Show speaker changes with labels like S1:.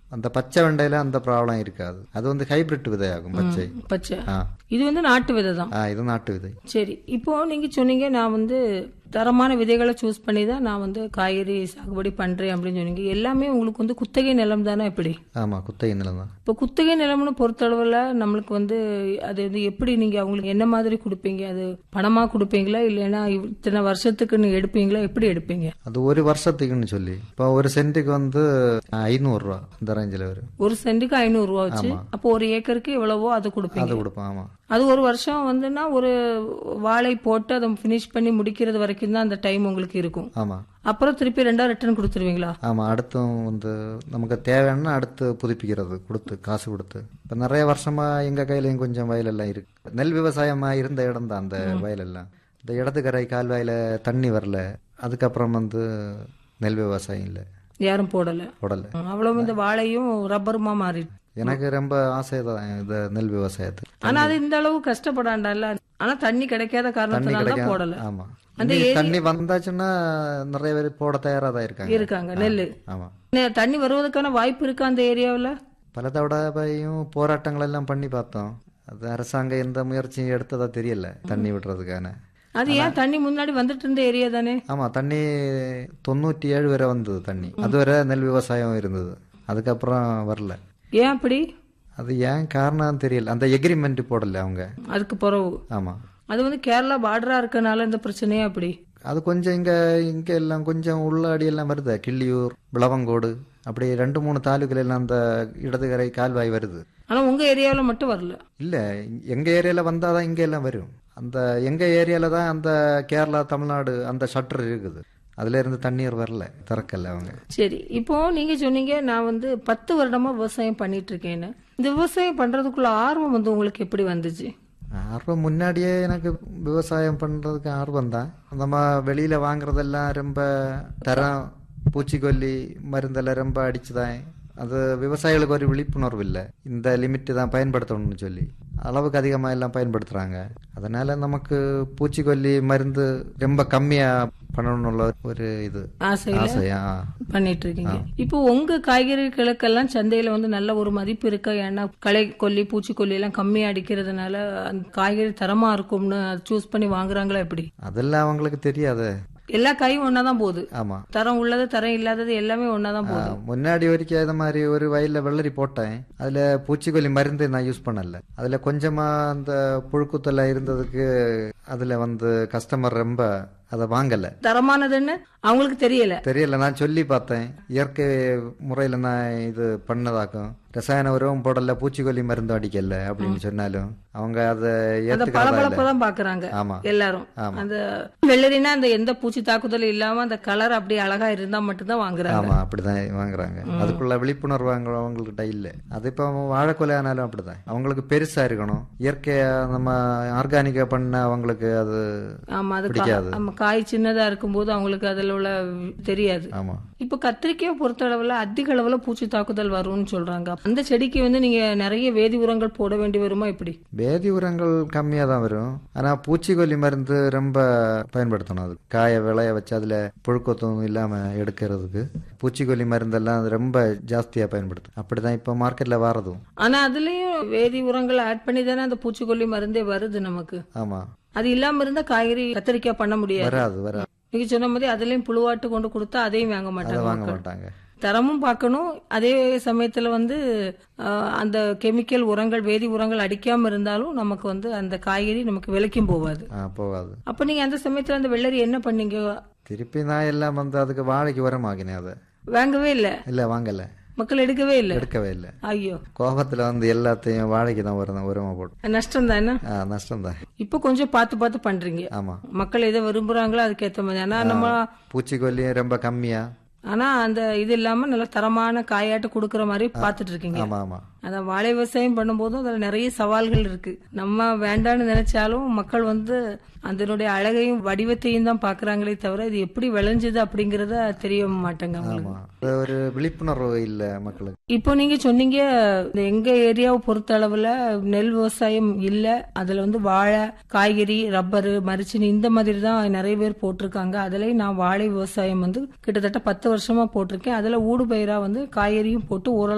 S1: அந்த பச்சை வெண்டையில அந்த ப்ராப்ளம் இருக்காது அது வந்து ஹைபிரிட் விதையாகும் பச்சை
S2: பச்சை
S1: ஆ
S2: இது வந்து நாட்டு விதை தான்
S1: ஆ இது நாட்டு விதை
S2: சரி இப்போ நீங்க சொன்னீங்க நான் வந்து தரமான விதைகளை சூஸ் பண்ணி தான் நான் வந்து காய்கறி சாகுபடி பண்றேன் அப்படின்னு சொன்னீங்க எல்லாமே உங்களுக்கு வந்து குத்தகை நிலம் தானே எப்படி
S1: ஆமா குத்தகை நிலம் தான்
S2: இப்போ குத்தகை நிலம்னு பொறுத்தளவில் நம்மளுக்கு வந்து அது வந்து எப்படி நீங்க அவங்களுக்கு என்ன மாதிரி கொடுப்பீங்க அது பணமா கொடுப்பீங்களா இல்லைன்னா இத்தனை வருஷத்துக்கு நீங்க எடுப்பீங்களா எப்படி எடுப்பீங்க
S1: அது ஒரு வருஷத்துக்குன்னு சொல்லி இப்போ ஒரு சென்ட்டுக்கு வந்து ஐநூறு ரூபா இந்த ரேஞ்சில் வரும்
S2: ஒரு சென்ட்டுக்கு ஐநூறு ரூபா வச்சு அப்போ ஒரு ஏக்கருக்கு எவ்வளவோ அதை கொடுப்பீங்க
S1: அது கொடுப்போம் ஆமா
S2: அது ஒரு வருஷம் வந்துன்னா ஒரு வாழை போட்டு அதை ஃபினிஷ் பண்ணி முடிக்கிறது வரைக்கும் தான் அந்த டைம் உங்களுக்கு இருக்கும்
S1: ஆமா
S2: அப்புறம் திருப்பி ரெண்டா ரிட்டர்ன் கொடுத்துருவீங்களா
S1: ஆமா அடுத்தும் வந்து நமக்கு தேவையான அடுத்து புதுப்பிக்கிறது கொடுத்து காசு கொடுத்து இப்போ நிறைய வருஷமா எங்க கையிலயும் கொஞ்சம் வயலெல்லாம் இருக்கு நெல் விவசாயமா இருந்த இடம் தான் அந்த வயலெல்லாம் இந்த இடத்துக்கரை கால்வாயில தண்ணி வரல அதுக்கப்புறம் வந்து நெல் விவசாயம் இல்லை
S2: யாரும் போடல
S1: உடல
S2: அவ்வளவு இந்த வாழையும் ரப்பருமா மாறிட்டு
S1: எனக்கு ரொம்ப ஆசை தான் இந்த நெல் விவசாயத்துக்கு
S2: ஆனா அது இந்த அளவு கஷ்டப்படாண்டல்ல ஆனா தண்ணி கிடைக்காத
S1: தண்ணி
S2: காரணத்தினால தான்
S1: கிடைக்காம
S2: போடல
S1: ஆமா இனி தண்ணி வந்தாச்சுன்னா நிறைய பேர் போட தயாரா தான் இருக்காங்க
S2: இருக்காங்க நெல்லு
S1: ஆமா
S2: நெ- தண்ணி வருவதற்கான வாய்ப்பு இருக்கா அந்த ஏரியாவுல
S1: பல தடவையும் போராட்டங்கள் எல்லாம் பண்ணி பார்த்தோம் அது அரசாங்கம் எந்த முயற்சியும் எடுத்ததா தெரியல தண்ணி விடுறதுக்கான
S2: அது ஏன் தண்ணி முன்னாடி வந்துட்டு இருந்த ஏரியா தானே
S1: ஆமா தண்ணி தொண்ணூற்றி ஏழு வரை வந்தது தண்ணி அதுவரை நெல் விவசாயம் இருந்தது அதுக்கப்புறம் வரல
S2: ஏன் அப்படி
S1: அது ஏன் காரணம் தெரியல அந்த எக்ரிமெண்ட் போடல அவங்க
S2: அதுக்கு பிறகு
S1: ஆமா
S2: அது வந்து கேரளா பார்டரா இருக்கனால இந்த பிரச்சனையே அப்படி
S1: அது கொஞ்சம் இங்க இங்க எல்லாம் கொஞ்சம் உள்ளாடி எல்லாம் வருது கிள்ளியூர் விளவங்கோடு அப்படி ரெண்டு மூணு தாலுக்கில் எல்லாம் அந்த இடதுகரை கால்வாய் வருது
S2: ஆனா உங்க ஏரியாவுல மட்டும் வரல
S1: இல்ல எங்க ஏரியால வந்தாதான் இங்க எல்லாம் வரும் அந்த எங்க ஏரியால தான் அந்த கேரளா தமிழ்நாடு அந்த ஷட்டர் இருக்குது அதுல இருந்து தண்ணீர் வரல திறக்கல அவங்க
S2: சரி இப்போ நீங்க சொன்னீங்க நான் வந்து பத்து வருடமா விவசாயம் பண்ணிட்டு இருக்கேன்னு இந்த விவசாயம் பண்றதுக்குள்ள ஆர்வம் வந்து உங்களுக்கு எப்படி வந்துச்சு
S1: ஆர்வம் முன்னாடியே எனக்கு விவசாயம் பண்றதுக்கு ஆர்வம் தான் நம்ம வெளியில வாங்குறதெல்லாம் ரொம்ப தரம் பூச்சிக்கொல்லி மருந்தெல்லாம் ரொம்ப அடிச்சுதான் அது விவசாயிகளுக்கு ஒரு விழிப்புணர்வு இல்லை இந்த லிமிட் தான் பயன்படுத்தணும்னு சொல்லி அளவுக்கு அதிகமாக எல்லாம் பயன்படுத்துறாங்க அதனால நமக்கு பூச்சிக்கொல்லி மருந்து ரொம்ப கம்மியா பண்ணணும்னு ஒரு இது
S2: ஆசையில
S1: ஆசையா
S2: பண்ணிட்டு இருக்கீங்க இப்போ உங்க காய்கறிகளுக்கெல்லாம் சந்தையில வந்து நல்ல ஒரு மதிப்பு இருக்கா ஏன்னா களை கொல்லி பூச்சிக்கொல்லி எல்லாம் கம்மியா அடிக்கிறதுனால அந்த காய்கறி தரமா இருக்கும்னு சூஸ் பண்ணி வாங்குறாங்களா எப்படி
S1: அதெல்லாம் அவங்களுக்கு தெரியாது
S2: எல்லா காயும் ஒன்னாதான் போகுது
S1: ஆமா
S2: தரம் உள்ளது தரம் இல்லாதது எல்லாமே ஒன்னாதான்
S1: ஆ,
S2: போகுது
S1: முன்னாடி வரைக்கும் இது மாதிரி ஒரு வயல்ல வெள்ளரி போட்டேன் அதுல பூச்சிக்கொல்லி மருந்து நான் யூஸ் பண்ணல அதுல கொஞ்சமா அந்த புழுக்குத்தலை இருந்ததுக்கு அதுல வந்து கஸ்டமர் ரொம்ப அதை வாங்கல
S2: தரமானதுன்னு அவங்களுக்கு தெரியல
S1: தெரியல நான் சொல்லி பார்த்தேன் இயற்கை முறையில நான் இது பண்ணதாக்கும் ரசாயன உரமும் போடல பூச்சிக்கொல்லி மருந்து அடிக்கல அப்படின்னு சொன்னாலும் அவங்க அதை
S2: அந்த
S1: ஏத்துக்கிறதா இல்ல
S2: பளபளப்பை தான் பாக்குறாங்க
S1: ஆமா
S2: எல்லாரும்
S1: ஆமா.
S2: அந்த வெள்ளரினா அந்த எந்த பூச்சி தாக்குதல் இல்லாம அந்த கலர் அப்படியே அழகா இருந்தா மட்டும்தான் வாங்குறாங்க
S1: ஆமா அப்படிதான் வாங்குறாங்க அதுக்குள்ள விழிப்புணர்வு அவங்க அவங்கள்ட்ட இல்ல அது இப்ப வாழைக்கொலை ஆனாலும் அப்படிதான் அவங்களுக்கு பெருசா இருக்கணும் இயற்கையா நம்ம ஆர்கானிக்கா பண்ண அவங்களுக்கு அது
S2: ஆமா அது கா-
S1: பிடிக்காது.
S2: ஆமா, காய் சின்னதா இருக்கும்போது அவங்களுக்கு அதுல உள்ள தெரியாது
S1: ஆமா
S2: இப்ப கத்திரிக்காய் பொறுத்த அளவுல அதிக அளவுல பூச்சி தாக்குதல் வரும்னு சொல்றாங்க அந்த செடிக்கு வந்து நீங்க நிறைய வேதி உரங்கள் போட வேண்டி வருமா எப்படி
S1: வேதி உரங்கள் கம்மியா தான் வரும் ஆனா பூச்சிக்கொல்லி மருந்து ரொம்ப பயன்படுத்தணும் அது காய விளைய வச்சு அதுல புழுக்கத்தும் இல்லாம எடுக்கிறதுக்கு பூச்சிக்கொல்லி மருந்தெல்லாம் அது ரொம்ப ஜாஸ்தியா பயன்படுத்தும் அப்படிதான் இப்ப மார்க்கெட்ல வாரதும்
S2: ஆனா அதுலயும் வேதி உரங்கள் ஆட் பண்ணி தானே அந்த பூச்சிக்கொல்லி மருந்தே வருது நமக்கு
S1: ஆமா
S2: அது இல்லாம இருந்தா காய்கறி கத்திரிக்காய் பண்ண முடியாது
S1: வராது வராது
S2: நீங்க சொன்ன மாதிரி அதுலயும் புழுவாட்டு கொண்டு கொடுத்தா அதையும் வாங்க
S1: அதை
S2: மாட்டாங்க
S1: வாங்க
S2: மக்கள்.
S1: மாட்டாங்க
S2: தரமும் பார்க்கணும் அதே சமயத்துல வந்து அஹ், அந்த கெமிக்கல் உரங்கள் வேதி உரங்கள் அடிக்காம இருந்தாலும் நமக்கு வந்து அந்த காய்கறி நமக்கு விலைக்கும் போகாது
S1: ஆ, போகாது
S2: அப்ப நீங்க அந்த சமயத்துல அந்த வெள்ளரி என்ன பண்ணீங்க
S1: திருப்பி நான் எல்லாம் வந்து அதுக்கு வாழைக்கு உரமாக்கினேன் அதை
S2: வாங்கவே இல்ல
S1: இல்ல வாங்கல
S2: மக்கள் எடுக்கவே இல்ல
S1: எடுக்கவே இல்லை
S2: ஐயோ
S1: கோபத்துல வந்து எல்லாத்தையும் வாழைக்கு தான் உரம் உரமா போட்டு
S2: நஷ்டம் தானே
S1: நஷ்டம் தான்
S2: இப்ப கொஞ்சம் பார்த்து பார்த்து பண்றீங்க
S1: ஆமா
S2: மக்கள் எதை விரும்புறாங்களோ அதுக்கேத்த மாதிரி ஆனா நம்ம
S1: பூச்சிக்கொல்லியும் ரொம்ப கம்மியா
S2: ஆனா அந்த இது இல்லாம நல்ல தரமான காயாட்டு கொடுக்கற மாதிரி பாத்துட்டு இருக்கீங்க
S1: ஆமா ஆமா
S2: அதான் வாழை விவசாயம் பண்ணும்போதும் அதுல நிறைய சவால்கள் இருக்கு நம்ம வேண்டான்னு நினைச்சாலும் மக்கள் வந்து அதனுடைய அழகையும் வடிவத்தையும் தான் பாக்குறாங்களே தவிர இது எப்படி விளைஞ்சது அப்படிங்கறத தெரிய மாட்டேங்க அவங்களுக்கு
S1: ஆமா அது ஒரு விழிப்புணர்வு இல்ல மக்களுக்கு
S2: இப்போ நீங்க சொன்னீங்க இந்த எங்க ஏரியாவை பொறுத்த அளவுல நெல் விவசாயம் இல்ல அதுல வந்து வாழை காய்கறி ரப்பரு மரிச்சினி இந்த மாதிரி தான் நிறைய பேர் போட்டிருக்காங்க அதுலயும் நான் வாழை விவசாயம் வந்து கிட்டத்தட்ட பத்து வருஷமா போட்டிருக்கேன் அதுல ஊடு பயிரா வந்து காய்கறியும் போட்டு ஓரளவு